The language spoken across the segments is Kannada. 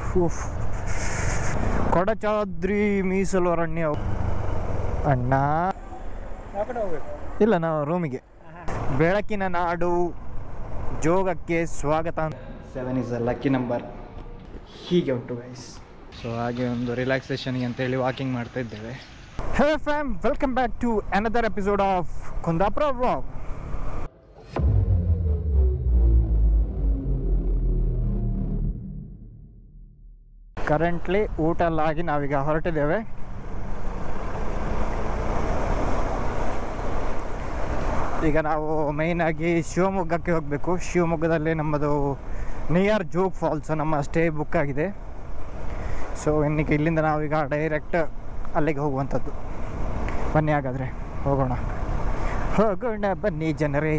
ಉಫ್. ಕೊಡಚಾದ್ರಿ ಮೀಸಲು ಅರಣ್ಯ ಅಣ್ಣ ಯಾವ ಕಡೆ ಹೋಗ್ಬೇಕು ಇಲ್ಲ ನಾವು ರೂಮಿಗೆ ಬೆಳಕಿನ ನಾಡು ಜೋಗಕ್ಕೆ ಸ್ವಾಗತ seven is a lucky number ಹೀಗೆ ಉಂಟು ಗೈಸ್ ಸೊ ಹಾಗೆ ಒಂದು ರಿಲ್ಯಾಕ್ಸೇಷನ್ಗೆ ಅಂತೇಳಿ ವಾಕಿಂಗ್ ಮಾಡ್ತಾ ಇದ್ದೇವೆ hey fam welcome back to another episode of Kundapura vlog currently ಊಟ ಎಲ್ಲ ಆಗಿ ನಾವೀಗ ಹೊರಟಿದ್ದೇವೆ ಈಗ ನಾವು ಮೇಯ್ನ್ ಆಗಿ ಶಿವಮೊಗ್ಗಕ್ಕೆ ಹೋಗಬೇಕು ಶಿವಮೊಗ್ಗದಲ್ಲಿ ನಮ್ಮದು ನಿಯರ್ ಜೋಗ್ ಫಾಲ್ಸ್ ನಮ್ಮ ಸ್ಟೇ ಬುಕ್ ಆಗಿದೆ ಸೊ ಇನ್ನೀಗ ಇಲ್ಲಿಂದ ನಾವೀಗ ಡೈರೆಕ್ಟ್ ಅಲ್ಲಿಗೆ ಹೋಗುವಂಥದ್ದು ಬನ್ನಿ ಹಾಗಾದರೆ ಹೋಗೋಣ ಹೋಗೋಣ ಬನ್ನಿ ಜನರೇ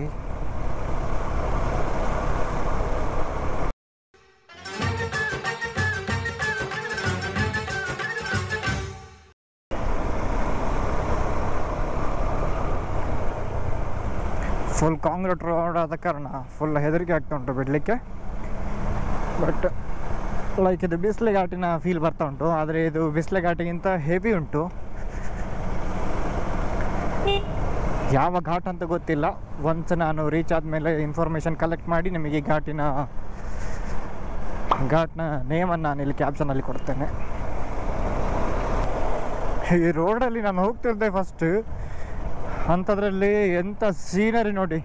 ಫುಲ್ ಕಾಂಕ್ರೀಟ್ ರೋಡ್ ಆದ ಕಾರಣ ಫುಲ್ ಹೆದರಿಕೆ ಆಗ್ತಾ ಉಂಟು ಬಿಡಲಿಕ್ಕೆ ಬಟ್ ಲೈಕ್ ಇದು ಬಿಸಿಲು ಘಾಟಿನ ಫೀಲ್ ಬರ್ತಾ ಉಂಟು ಆದರೆ ಇದು ಬಿಸಿಲು ಘಾಟಿಗಿಂತ ಹೆವಿ ಉಂಟು ಯಾವ ಘಾಟ್ ಅಂತ ಗೊತ್ತಿಲ್ಲ ಒನ್ಸ್ ನಾನು ರೀಚ್ ಆದಮೇಲೆ ಇನ್ಫಾರ್ಮೇಷನ್ ಕಲೆಕ್ಟ್ ಮಾಡಿ ನಿಮಗೆ ಈ ಘಾಟಿನ ಘಾಟ್ನ ನೇಮನ್ನು ನಾನು ಇಲ್ಲಿ ಕ್ಯಾಪ್ಷನಲ್ಲಿ ಕೊಡ್ತೇನೆ ಈ ರೋಡಲ್ಲಿ ನಾನು ಹೋಗ್ತಿದ್ದೆ ಫಸ್ಟ್ ಅಂಥದ್ರಲ್ಲಿ ಎಂಥ ಸೀನರಿ ನೋಡಿ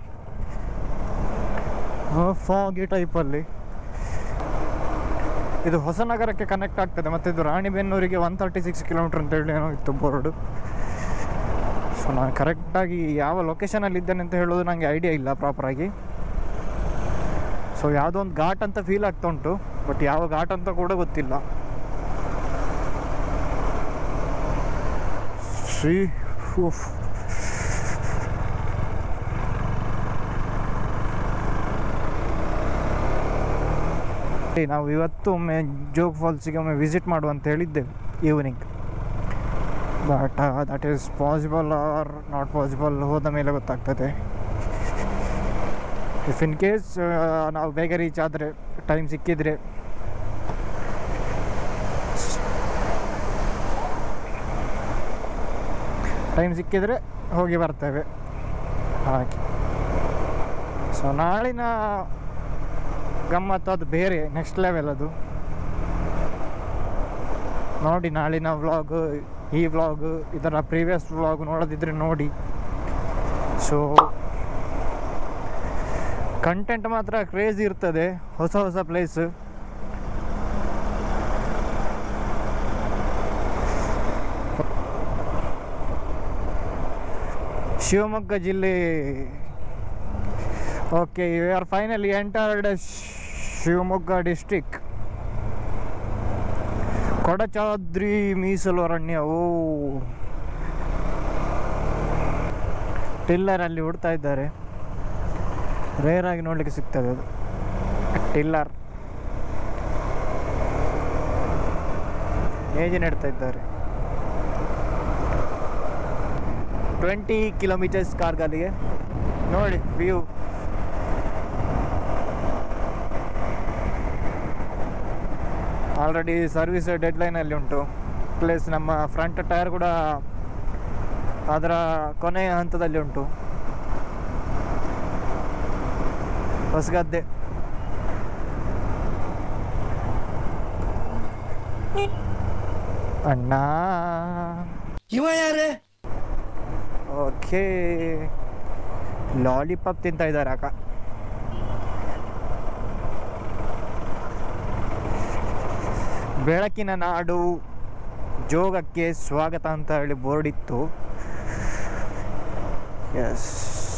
ಫಾಗಿ ಟೈಪಲ್ಲಿ ಇದು ಹೊಸನಗರಕ್ಕೆ ಕನೆಕ್ಟ್ ಆಗ್ತದೆ ಮತ್ತು ಇದು ರಾಣಿಬೆನ್ನೂರಿಗೆ ಒನ್ ತರ್ಟಿ ಸಿಕ್ಸ್ ಕಿಲೋಮೀಟರ್ ಅಂತೇಳಿ ಏನೋ ಇತ್ತು ಬೋರ್ಡು ಸೊ ನಾನು ಕರೆಕ್ಟಾಗಿ ಯಾವ ಲೊಕೇಶನಲ್ಲಿ ಇದ್ದೇನೆ ಅಂತ ಹೇಳೋದು ನನಗೆ ಐಡಿಯಾ ಇಲ್ಲ ಪ್ರಾಪರಾಗಿ ಸೊ ಯಾವುದೋ ಒಂದು ಘಾಟ್ ಅಂತ ಫೀಲ್ ಆಗ್ತಾ ಉಂಟು ಬಟ್ ಯಾವ ಘಾಟ್ ಅಂತ ಕೂಡ ಗೊತ್ತಿಲ್ಲ ಶ್ರೀ ಉಫ್. ಏ, ನಾವು ಇವತ್ತು ಒಮ್ಮೆ ಜೋಗ್ ಫಾಲ್ಸಿಗೆ ಒಮ್ಮೆ ವಿಸಿಟ್ ಮಾಡುವ ಅಂತ ಹೇಳಿದ್ದೆವು evening but that is possible or not possible ಹೋದ ಮೇಲೆ ಗೊತ್ತಾಗ್ತದೆ ಇಫ್ ಇನ್ ಕೇಸ್ ನಾವು ಬೇಗ ರೀಚ್ ಆದರೆ ಟೈಮ್ ಸಿಕ್ಕಿದರೆ ಟೈಮ್ ಸಿಕ್ಕಿದರೆ ಹೋಗಿ ಬರ್ತೇವೆ ಹಾಗೆ ಸೊ ನಾಳಿನ ಗಮ್ಮತ್ತು ಅದು ಬೇರೆ ನೆಕ್ಸ್ಟ್ ಲೆವೆಲ್ ಅದು ನೋಡಿ ನಾಳಿನ ವ್ಲಾಗ್ ಈ ವ್ಲಾಗ್ ಇದರ ಪ್ರೀವಿಯಸ್ ವ್ಲಾಗ್ ನೋಡೋದಿದ್ರೆ ನೋಡಿ ಸೊ ಕಂಟೆಂಟ್ ಮಾತ್ರ ಕ್ರೇಜ್ ಇರ್ತದೆ ಹೊಸ ಹೊಸ ಪ್ಲೇಸ್ ಶಿವಮೊಗ್ಗ ಜಿಲ್ಲೆ okay you are finally entered Shivamogga district Kodachadri ಮೀಸಲು ಅರಣ್ಯ ಓ ಟಿಲ್ಲರ್ ಅಲ್ಲಿ ಹುಡ್ತಾ ಇದ್ದಾರೆ ರೇರ್ ಆಗಿ ನೋಡ್ಲಿಕ್ಕೆ ಸಿಗ್ತದೆ ಅದು ಟಿಲ್ಲರ್ ನೇಜಿ ನೆಡ್ತಾ ಇದ್ದಾರೆ ಟ್ವೆಂಟಿ ಕಿಲೋಮೀಟರ್ಸ್ ಕಾರ್ಗಲ್ಲಿಗೆ ನೋಡಿ ವ್ಯೂ ಆಲ್ರೆಡಿ ಸರ್ವಿಸ್ ಡೆಡ್ಲೈನಲ್ಲಿ ಉಂಟು ಪ್ಲಸ್ ನಮ್ಮ ಫ್ರಂಟ್ ಟೈರ್ ಕೂಡ ಅದರ ಕೊನೆಯ ಹಂತದಲ್ಲಿ ಉಂಟು ಹೊಸಗದ್ದೆ ಅಣ್ಣ ಇವ ಯಾರೇ ಓಕೆ ಲಾಲಿಪಾಪ್ ತಿಂತ ಇದ್ದಾರೆ ಅಕ್ಕ ಬೆಳಕಿನ ನಾಡು ಜೋಗಕ್ಕೆ ಸ್ವಾಗತ ಅಂತ ಹೇಳಿ ಬೋರ್ಡ್ ಇತ್ತು ಎಸ್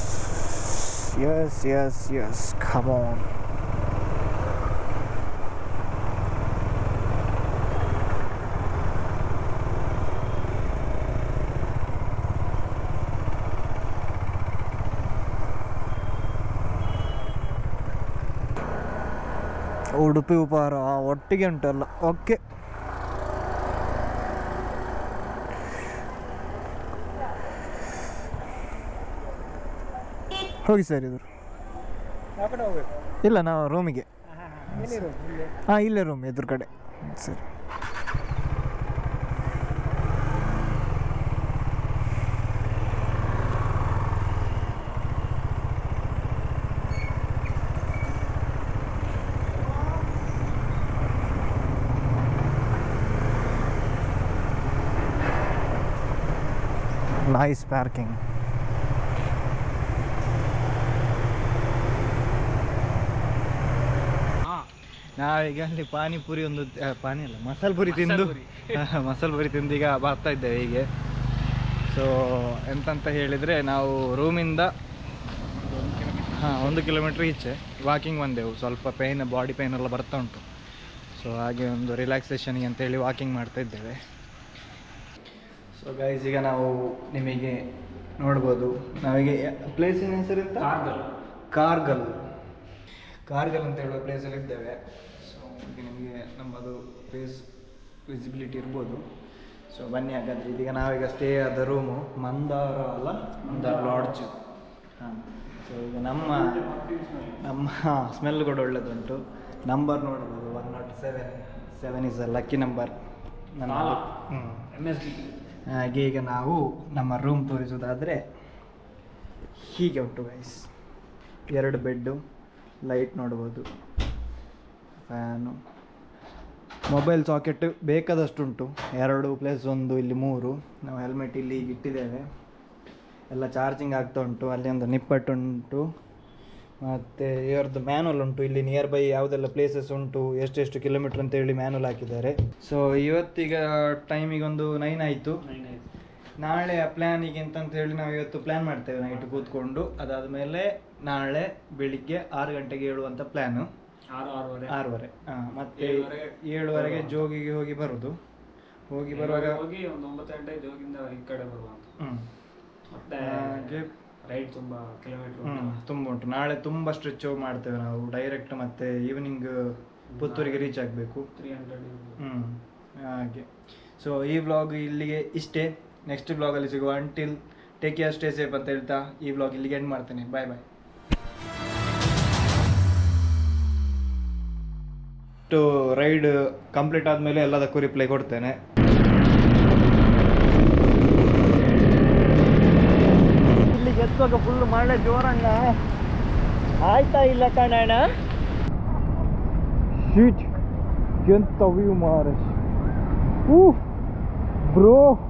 ಎಸ್ ಎಸ್ ಎಸ್ ಖಮೋನ್ ಉಡುಪಿ ಉಪಹಾರ ಒಟ್ಟಿಗೆ ಉಂಟಲ್ಲ ಓಕೆ ಹೋಗಿ ಸರ್ ಇದು ಯಾವ ಕಡೆ ಹೋಗ್ಬೇಕು ಇಲ್ಲ ನಾವು ರೂಮಿಗೆ ಎಲ್ಲಿರು ಇಲ್ಲಿ ಹಾಂ ಇಲ್ಲೇ ರೂಮ್ ಎದುರುಗಡೆ ಸರಿ ನೈಸ್ ಪಾರ್ಕಿಂಗ್ ನಾವೀಗ ಅಲ್ಲಿ ಪಾನಿಪುರಿ ಒಂದು ಆ, ಪಾನಿ ಅಲ್ಲ ಮಸಾಲೆ ಪುರಿ ತಿಂದು ಮಸಾಲೆ ಪುರಿ ತಿಂದು ಈಗ ಬರ್ತಾ ಇದ್ದೇವೆ ಹೀಗೆ ಸೊ ಎಂತಂತ ಹೇಳಿದರೆ ನಾವು ರೂಮಿಂದ ಹಾಂ ಒಂದು ಕಿಲೋಮೀಟ್ರ್ ಈಚೆ ವಾಕಿಂಗ್ ಬಂದೆವು ಸ್ವಲ್ಪ ಪೇಯ್ನ್ ಬಾಡಿ ಪೇಯ್ನ್ ಎಲ್ಲ ಬರ್ತಾ ಉಂಟು ಸೊ ಹಾಗೆ ಒಂದು ರಿಲ್ಯಾಕ್ಸೇಷನ್ಗೆ ಅಂತೇಳಿ ವಾಕಿಂಗ್ ಮಾಡ್ತಾ ಇದ್ದೇವೆ ಸೊ ಗೈಸ್ ಈಗ ನಾವು ನಿಮಗೆ ನೋಡ್ಬೋದು ನಾವೀಗ ಪ್ಲೇಸಿನ ಹೆಸರಿಂದ ಕಾರ್ಗಲ್. ಕಾರ್ಗಲ್ ಕಾರ್ಗಲ್ ಅಂತ ಹೇಳುವ ಪ್ಲೇಸಲ್ಲಿ ಇದ್ದೇವೆ ಸೊ ಈಗ ನಿಮಗೆ ನಮ್ಮದು ಪ್ಲೇಸ್ ವಿಸಿಬಿಲಿಟಿ ಇರ್ಬೋದು ಸೊ ಬನ್ನಿ ಹಾಗಾದ್ರೆ ಇದೀಗ ನಾವೀಗ ಸ್ಟೇ ಆದ ರೂಮು ಮಂದಾರ ಅಲ್ಲ ಮಂದಾರ ಲಾಡ್ಜ್ ಹಾಂ ಸೊ ಈಗ ನಮ್ಮ ನಮ್ಮ ಸ್ಮೆಲ್ ಕೂಡ ಒಳ್ಳೆದುಂಟು ನಂಬರ್ ನೋಡ್ಬೋದು one not seven seven is a lucky number ನನ್ನ ಕಾಲ. ಹ್ಞೂ ಎಮ್ ಎಸ್ ಡಿ ಹಾಗೆ ಈಗ ನಾವು ನಮ್ಮ ರೂಮ್ ತೋರಿಸೋದಾದರೆ ಹೀಗೆ ಉಂಟು ಗೈಸ್ ಎರಡು ಬೆಡ್ಡು ಲೈಟ್ ನೋಡ್ಬೋದು ಫ್ಯಾನು ಮೊಬೈಲ್ ಸಾಕೆಟ್ ಬೇಕಾದಷ್ಟುಂಟು ಎರಡು ಪ್ಲಸ್ ಒಂದು ಇಲ್ಲಿ ಮೂರು ನಾವು ಹೆಲ್ಮೆಟ್ ಇಲ್ಲಿ ಈಗ ಇಟ್ಟಿದ್ದೇವೆ ಎಲ್ಲ ಚಾರ್ಜಿಂಗ್ ಆಗ್ತಾ ಉಂಟು ಅಲ್ಲಿ ಒಂದು ನಿಪ್ಪಟ್ಟು ಉಂಟು ಮತ್ತು ಇವರದ್ದು ಮ್ಯಾನುವಲ್ ಉಂಟು ಇಲ್ಲಿ ನಿಯರ್ ಬೈ ಯಾವುದೆಲ್ಲ ಪ್ಲೇಸಸ್ ಉಂಟು ಎಷ್ಟೆಷ್ಟು ಕಿಲೋಮೀಟ್ರ್ ಅಂತ ಹೇಳಿ ಮ್ಯಾನುವಲ್ ಹಾಕಿದ್ದಾರೆ ಸೊ ಇವತ್ತೀಗ ಟೈಮಿಗೆ ಒಂದು ನೈನ್ ಆಯಿತು ನೈನ್ ಆಯ್ತು ನಾಳೆ ಪ್ಲ್ಯಾನಿಗೆ ಅಂತಂತ ಹೇಳಿ ನಾವು ಇವತ್ತು ಪ್ಲ್ಯಾನ್ ಮಾಡ್ತೇವೆ ನೈಟ್ ಕೂತ್ಕೊಂಡು ಅದಾದಮೇಲೆ ನಾಳೆ ಬೆಳಿಗ್ಗೆ ಆರು ಗಂಟೆಗೆ ಏಳುವಂಥ ಪ್ಲ್ಯಾನು ಆರು ಆರೂವರೆ ಆರೂವರೆ ಹಾಂ ಮತ್ತೆ ಏಳುವರೆಗೆ ಏಳುವರೆಗೆ ಜೋಗಿಗೆ ಹೋಗಿ ಬರೋದು ಹೋಗಿ ಬರುವಾಗ ಹೋಗಿ ಒಂದು ಒಂಬತ್ತು ಗಂಟೆ ಜೋಗಿಂದ ಈ ಕಡೆ ಬರುವಂತ ಹ್ಞೂ ಮತ್ತೆ ಹಾಗೆ ರೈಡ್ ತುಂಬಾ ಕಿಲೋಮೀಟರ್ ಹ್ಞೂ ತುಂಬ ಉಂಟು ನಾಳೆ ತುಂಬ ಸ್ಟ್ರೆಚ್ ಮಾಡ್ತೇವೆ ನಾವು ಡೈರೆಕ್ಟ್ ಮತ್ತೆ ಈವ್ನಿಂಗ್ ಪುತ್ತೂರಿಗೆ ರೀಚ್ ಆಗಬೇಕು ತ್ರೀ ಹಂಡ್ರೆಡ್ ಹ್ಞೂ ಹಾಗೆ ಸೊ ಈ ವ್ಲಾಗ್ ಇಲ್ಲಿಗೆ ಇಷ್ಟೇ ನೆಕ್ಸ್ಟ್ ವ್ಲಾಗಲ್ಲಿ ಸಿಗುವ until take care stay safe ಅಂತ ಹೇಳ್ತಾ ಈ ವ್ಲಾಗ್ ಇಲ್ಲಿಗೆ ಎಂಡ್ ಮಾಡ್ತೇನೆ bye bye to ride complete ಆದಮೇಲೆ ಎಲ್ಲದಕ್ಕೂ ರಿಪ್ಲೈ ಕೊಡ್ತೇನೆ ಇಲ್ಲಿಗೆ ಎತ್ತುವಾಗ ಫುಲ್ ಮಳೆ ಜೋರಣ್ಣ ಆಯ್ತಾ ಇಲ್ಲ ಕಣಣ್ಣ ಶೀಟ್ ಎಂತ ವ್ಯೂ ಮಾರ ಬ್ರೋ